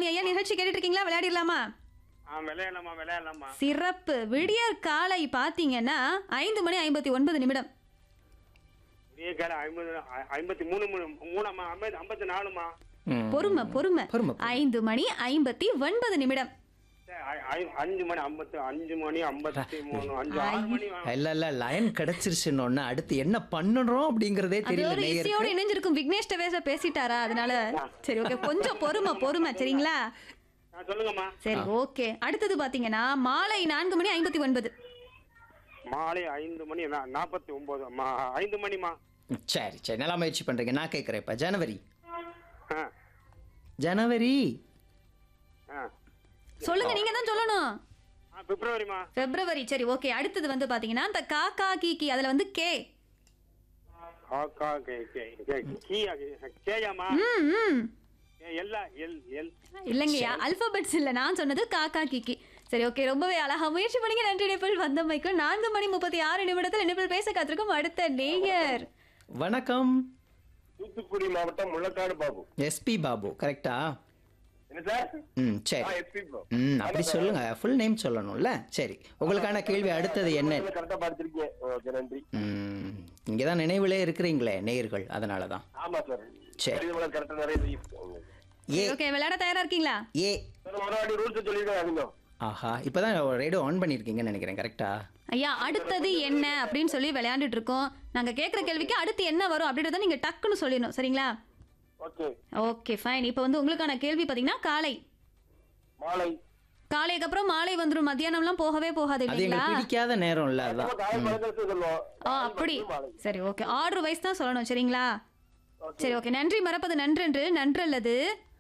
பழனிசாமி ஐயா நிகழ்ச்சி கேட்டுட்டு இருக்கீங்களா விளையாடிடலாமா ஆ விளையாடலாமா விளையாடலாமா சிறப்பு விடியற் காலை பார்த்தீங்கன்னா ஐந்து மணி ஐம்பத்தி ஒன்பது நிமிடம் விடிய காலை ஐம்பது ஐ- ஐம்பத்தி மூணு மூணு மூணாமா ஐம்பது ஐம்பத்தி நாலுமா ம். பொறுமை பொறுமை பொறுமை. ஐந்து மணி ஐம்பத்தி ஒன்பது நிமிடம் சரி, ஐ- ஐ- அஞ்சு மணி ஐம்பத்தி அஞ்சு மணி ஐம்பத்தி மூணு அஞ்சு ஆறு மணி ஆ. இல்ல இல்ல லைன் கிடைச்சிருச்சுன்னு அடுத்து என்ன பண்ணணும் அப்படிங்கறதே அது தெரியல ஒரு நேயருக்கு இசையோடு இணைஞ்சிருக்கும் விக்னேஷ் டவேச பேசிட்டாரா அதனால சரி ஓகே கொஞ்சம் பொறுமை பொறுமை சரிங்களா ஆ, சொல்லுங்கம்மா சரி ஓகே அடுத்தது பாத்தீங்கன்னா மாலை நான்கு மணி ஐம்பத்தி ஒன்பது மாலை ஐந்து மணி நா- நாற்பத்தி ஒன்பது மா ஐந்து மணிமா சரி சரி நல்லா முயற்சி பண்றீங்க நான் கேட்கறேன் இப்ப ஜனவரி ஆ ஜனவரி ஆ சொல்லுங்க நீங்க தான் சொல்லணும் ஆ பிப்ரவரிமா பிப்ரவரி சரி ஓகே அடுத்தது வந்து பாத்தீங்கன்னா இந்த காக்கா கீக்கி அதுல வந்து கே காக்கா கே கே கே கீயா கேயாமா ம் ம் எல்லா எல் எல் இல்லைங்கய்யா அல்பபெட்ஸ் இல்ல நான் சொன்னது காக்கா கிக்கி சரி ஓகே ரொம்பவே அழகா முயற்சி பண்ணீங்க நன்றி நிபிள் வந்தமைக்கு நான்கு மணி முப்பத்தி ஆறு நிமிடத்தில் நிபிள் பேச காத்திருக்கும் அடுத்த நேயர் வணக்கம் தூத்துக்குடி மாவட்டம் முள்ளக்காடு பாபு எஸ்பி பாபு கரெக்டா என்ன சார் ம் சரி எஸ்பி ப்ரோ ம் அப்படி சொல்லுங்க ஃபுல் நேம் சொல்லணும்ல சரி உங்களுக்கான கேள்வி அடுத்தது என்ன கரெக்டா பார்த்திருக்கீங்க ஓகே நன்றி ம் இங்கே தான் நினைவிலே இருக்கிறீங்களே நேயர்கள் அதனால தான் ஆமா சார் சரி. சரி கரெக்டா நிறைய தெரியும் ஏ ஓகே விளையாட தயாரா இருக்கீங்களா ஏ சார் ஒரு வாட்டி ரூல்ஸ் சொல்லிருக்காங்க ஆஹா இப்போதான் ரேடியோ ஆன் பண்ணியிருக்கீங்கன்னு நினைக்கிறேன் கரெக்டா ஐயா அடுத்தது என்ன அப்படின்னு சொல்லி விளையாண்டுட்டு இருக்கோம் நாங்க கேட்குற கேள்விக்கு அடுத்து என்ன வரும் அப்படின்றத நீங்க டக்குன்னு சொல்லிடணும் சரிங்களா ஓகே ஓகே ஃபைன் இப்போ வந்து உங்களுக்கான கேள்வி பார்த்தீங்கன்னா காலை மாலை காலைக்கு அப்புறம் மாலை வந்துடும் மத்தியானம்லாம் போகவே போகாது அது இல்லைங்களா எங்களுக்கு பிடிக்காத நேரம் இல்லை அதான் காலை பழக்கத்தை சொல்லுவோம் ஆ அப்படி சரி ஓகே ஆர்டர் வைஸ் தான் சொல்லணும் சரிங்களா சரி ஓகே நன்றி மறப்பது நன்றென்று நன்றல்லது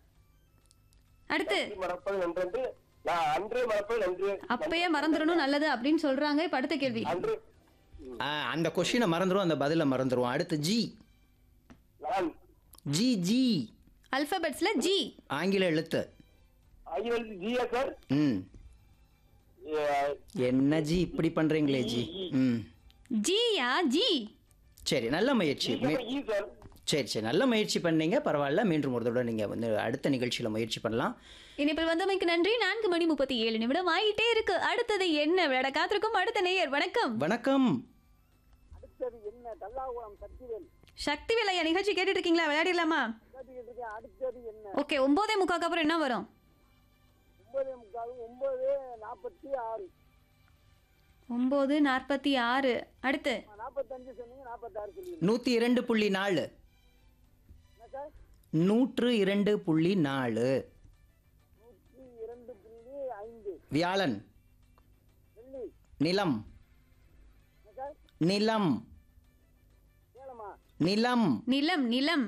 அடுத்து மறப்பது நன்றன்று நான் அன்று மறப்பது நன்று அப்பயே மறந்துடணும் நல்லது அப்படின்னு சொல்றாங்க இப்ப அடுத்த கேள்வி அன்று ஆ, அந்த கொஷினை மறந்துடுவோம் அந்த பதிலை மறந்துடுவோம் அடுத்து ஜி நான் ஜி ஜி அல்பபெட்ஸ்ல ஜி ஆங்கில எழுத்து ஐயல் ஜியா சார் ம் என்ன ஜி இப்படி பண்றீங்களே ஜி ம் ஜியா ஜி சரி நல்ல முயற்சி மீ- இ சார் சரி சரி நல்ல முயற்சி பண்ணீங்க பரவாயில்ல மீண்டும் ஒரு தடவை நீங்கள் வந்து அடுத்த நிகழ்ச்சியில் முயற்சி பண்ணலாம் இனிப்பில் வந்தமைக்கு நன்றி நான்கு மணி முப்பத்தி ஏழு நிமிடம் ஆயிட்டே இருக்கு அடுத்தது என்ன விளையாட காத்திருக்கும் அடுத்த நேயர் வணக்கம் வணக்கம் அடுத்தது என்ன தல்லாகுளம் சக்திவேல் சக்தி விலையா நிகழ்ச்சி கேட்டுட்டு இருக்கீங்களா விளையாடிடலாமா கேட்டுக்கிட்டு இருக்கேன் அடுத்தது என்ன ஓகே ஒன்பதே முக்காக்கு அப்புறம் என்ன வரும் ஒன்பது முக்கால் ஒன்பது நாற்பத்தி ஆறு ஒன்பது நாற்பத்தி ஆறு அடுத்து நாற்பத்தஞ்சு சொன்னீங்க நாற்பத்தாறு சொல்லி நூற்றி இரண்டு புள்ளி நாலு என்ன சார் நூற்று இரண்டு புள்ளி நாலு நூற்றி இரண்டு புள்ளி ஐந்து வியாழன் வெள்ளி நிலம் என்ன சார் நிலம் சேலமா நிலம் நிலம் நிலம்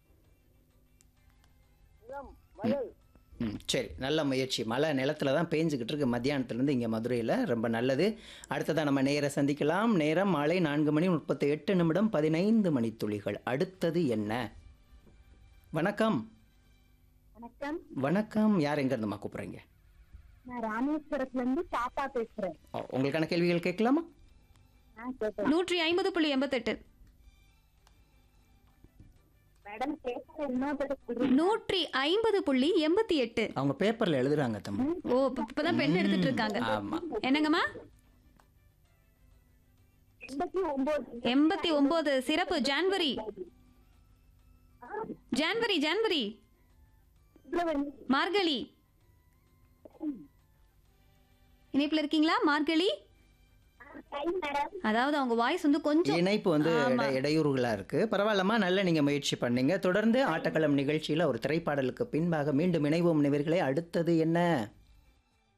நிலம் வயல் ம் சரி நல்ல முயற்சி மழை நிலத்துல தான் பேஞ்சுக்கிட்டு இருக்கு மத்தியானத்துலேருந்து இங்கே மதுரையில் ரொம்ப நல்லது அடுத்ததாக நம்ம நேர சந்திக்கலாம் நேரம் மாலை நான்கு மணி முப்பத்தி எட்டு நிமிடம் பதினைந்து மணித்துளிகள் அடுத்தது என்ன வணக்கம் வணக்கம் வணக்கம் யார் எங்கேருந்துமா கூப்பிட்றீங்க நான் ராமேஸ்வரத்துல இருந்து பாப்பா பேசுறேன் ஓ, உங்களுக்கான கேள்விகள் கேட்கலாமா ஆ கேட்கலாம் நூற்றி ஐம்பது புள்ளி எண்பத்தெட்டு மேடம் பேசுற இன்னொரு சொல்றீங்க நூற்றி ஐம்பது புள்ளி எண்பத்தி எட்டு அவங்க பேப்பரில் எழுதுறாங்க தம்பி ஓ இப்ப- இப்பதான் பெண் எடுத்துட்டு இருக்காங்க ஆமாம் என்னங்கம்மா எண்பத்தி ஒன்பது எண்பத்தி ஒன்பது சிறப்பு January January January February Margazhi இணைப்புல இருக்கீங்களா மார்கழி தை மேடம் அதாவது அவங்க வாய்ஸ் வந்து கொஞ்சம் இணைப்பு வந்து இட- இடையூறுகளாக இருக்குது பரவாயில்லம்மா நல்ல நீங்கள் முயற்சி பண்ணீங்க தொடர்ந்து ஆட்டக்களம் நிகழ்ச்சியில் ஒரு திரைப்பாடலுக்கு பின்பாக மீண்டும் இணைவோம் நிகழ்களை அடுத்தது என்ன